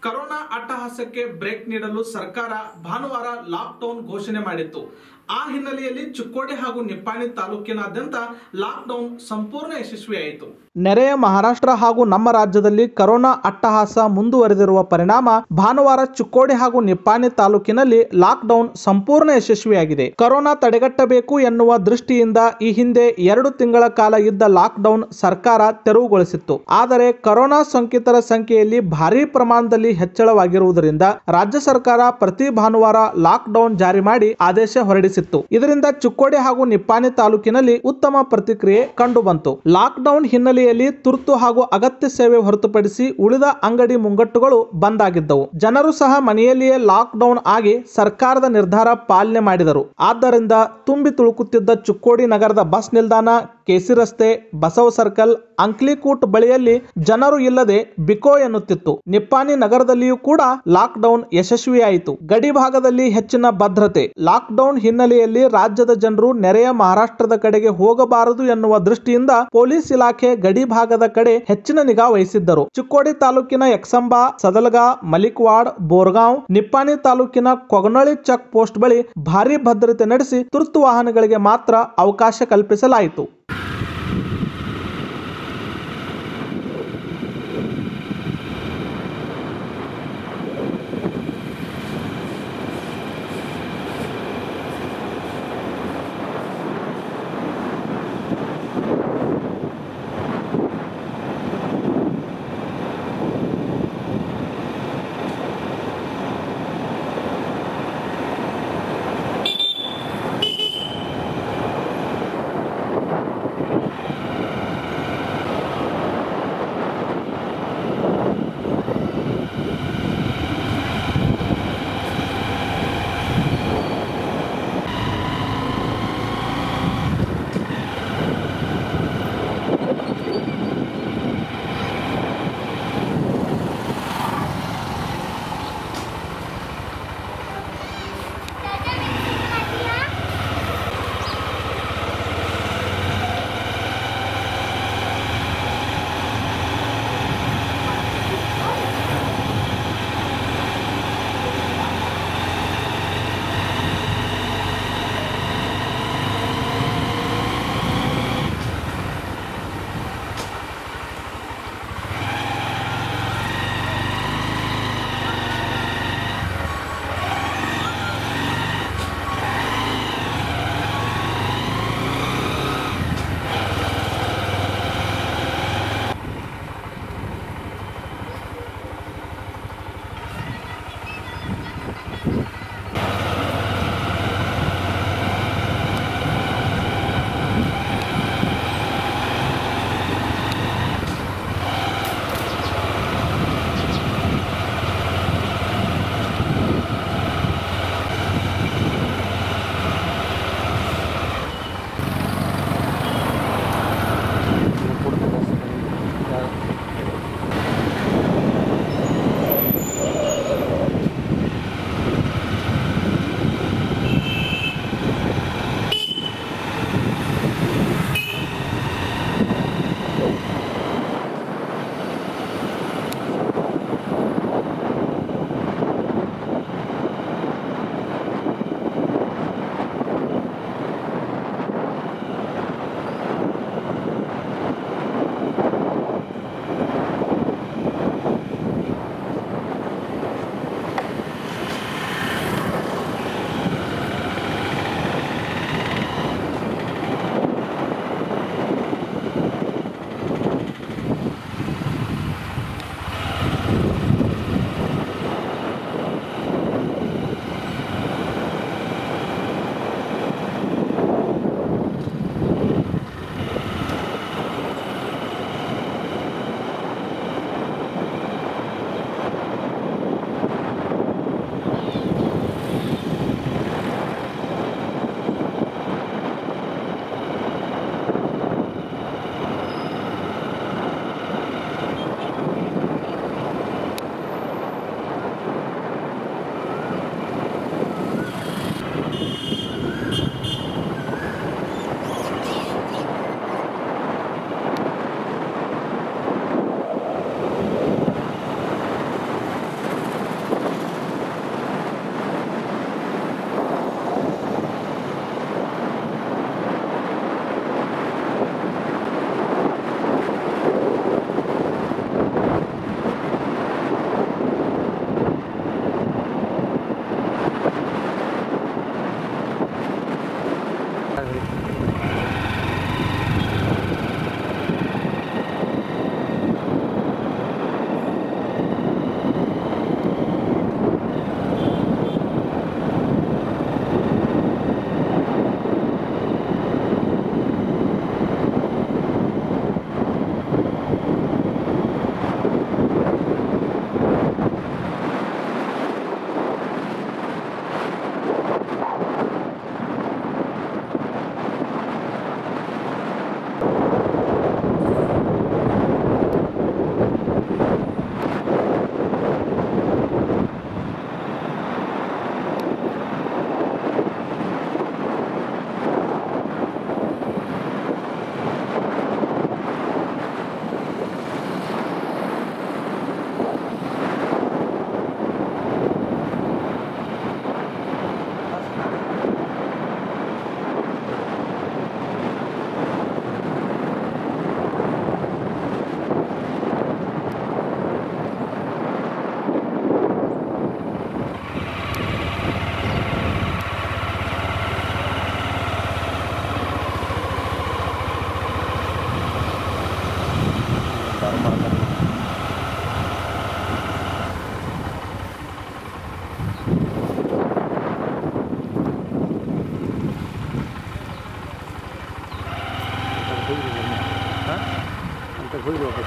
corona ಅಟ್ಟಹಾಸಕ್ಕೆ break ನೀಡಲು ಸರ್ಕಾರ ಭಾನುವಾರ ಲಾಕ್ಡೌನ್ ಘೋಷಣೆ ಮಾಡಿತ್ತು ಆ ಹಿನ್ನೆಲೆಯಲ್ಲಿ ಚಿಕ್ಕೋಡಿ ಹಾಗೂ ನಿಪ್ಪಾಣಿ ತಾಲೂಕಿನಾದ್ಯಂತ ಲಾಕ್ಡೌನ್ ಸಂಪೂರ್ಣ ಯಶಸ್ವಿಯಾಯಿತು ನೆರೆಯ ಮಹಾರಾಷ್ಟ್ರ ಹಾಗೂ ನಮ್ಮ ರಾಜ್ಯದಲ್ಲಿ ಕರೋನಾ ಅಟ್ಟಹಾಸ ಮುಂದುವರೆದಿರುವ ಪರಿಣಾಮ ಭಾನುವಾರ ಚಿಕ್ಕೋಡಿ ಹಾಗೂ ನಿಪ್ಪಾಣಿ ತಾಲೂಕಿನಲ್ಲಿ ಲಾಕ್ಡೌನ್ ಸಂಪೂರ್ಣ ಯಶಸ್ವಿಯಾಗಿದೆ ಕರೋನಾ ತಡೆಗಟ್ಟಬೇಕು ಎನ್ನುವ ದೃಷ್ಟಿಯಿಂದ ಈ ಹಿಂದೆ ಎರಡು ತಿಂಗಳ ಕಾಲ ಇದ್ದ ಲಾಕ್ಡೌನ್ ಸರ್ಕಾರ ತೆರವುಗೊಳಿಸಿತ್ತು ಆದರೆ ಕರೋನಾ ಸೋಂಕಿತರ ಸಂಖ್ಯೆಯಲ್ಲಿ ಭಾರೀ ಪ್ರಮಾಣದಲ್ಲಿ ಹೆಚ್ಚಳವಾಗಿರುವುದರಿಂದ ರಾಜ್ಯ ಸರ್ಕಾರ ಪ್ರತಿ ಭಾನುವಾರ ಲಾಕ್ಡೌನ್ ಜಾರಿ ಮಾಡಿ ಆದೇಶ ಹೊರಡಿಸಿತ್ತು ಇದರಿಂದ ಚಿಕ್ಕೋಡಿ ಹಾಗೂ ನಿಪ್ಪಾಣಿ ತಾಲೂಕಿನಲ್ಲಿ ಉತ್ತಮ ಪ್ರತಿಕ್ರಿಯೆ ಕಂಡುಬಂತು ಲಾಕ್ಡೌನ್ ಹಿನ್ನೆಲೆಯಲ್ಲಿ ತುರ್ತು ಹಾಗೂ ಅಗತ್ಯ ಸೇವೆ ಹೊರತುಪಡಿಸಿ ಉಳಿದ ಅಂಗಡಿ ಮುಂಗಟ್ಟುಗಳು ಬಂದ್ ಆಗಿದ್ದವು ಜನರು ಸಹ ಮನೆಯಲ್ಲಿಯೇ ಲಾಕ್ಡೌನ್ ಆಗಿ ಸರ್ಕಾರದ ನಿರ್ಧಾರ ಪಾಲನೆ ಮಾಡಿದರು ಆದ್ದರಿಂದ ತುಂಬಿ ತುಳುಕುತ್ತಿದ್ದ ಚಿಕ್ಕೋಡಿ ನಗರದ ಬಸ್ ನಿಲ್ದಾಣ ಕೆಸಿ ರಸ್ತೆ ಬಸವ ಸರ್ಕಲ್ ಅಂಕ್ಲಿಕೂಟ್ ಬಳಿಯಲ್ಲಿ ಜನರು ಇಲ್ಲದೆ ಬಿಕೋ ಎನ್ನುತ್ತಿತ್ತು ನಿಪ್ಪಾಣಿ ನಗರದಲ್ಲಿಯೂ ಕೂಡ ಲಾಕ್ಡೌನ್ ಯಶಸ್ವಿಯಾಯಿತು ಗಡಿ ಭಾಗದಲ್ಲಿ ಹೆಚ್ಚಿನ ಭದ್ರತೆ ಲಾಕ್ಡೌನ್ ಹಿನ್ನೆಲೆಯಲ್ಲಿ ರಾಜ್ಯದ ಜನರು ನೆರೆಯ ಮಹಾರಾಷ್ಟ್ರದ ಕಡೆಗೆ ಹೋಗಬಾರದು ಎನ್ನುವ ದೃಷ್ಟಿಯಿಂದ ಪೊಲೀಸ್ ಇಲಾಖೆ ಗಡಿ ಭಾಗದ ಕಡೆ ಹೆಚ್ಚಿನ ನಿಗಾ ವಹಿಸಿದ್ದರು ಚಿಕ್ಕೋಡಿ ತಾಲೂಕಿನ ಯಕ್ಸಂಬಾ ಸದಲಗಾ ಮಲಿಕ್ವಾಡ್ ಬೋರ್ಗಾಂವ್ ನಿಪ್ಪಾಣಿ ತಾಲೂಕಿನ ಕೊಗನೊಳಿ ಚೆಕ್ ಪೋಸ್ಟ್ ಬಳಿ ಭಾರೀ ಭದ್ರತೆ ನಡೆಸಿ ತುರ್ತು ವಾಹನಗಳಿಗೆ ಮಾತ್ರ ಅವಕಾಶ ಕಲ್ಪಿಸಲಾಯಿತು ಬೆಂಗಳೂರಿಗೆ ಹೋಗ್ಬೇಕು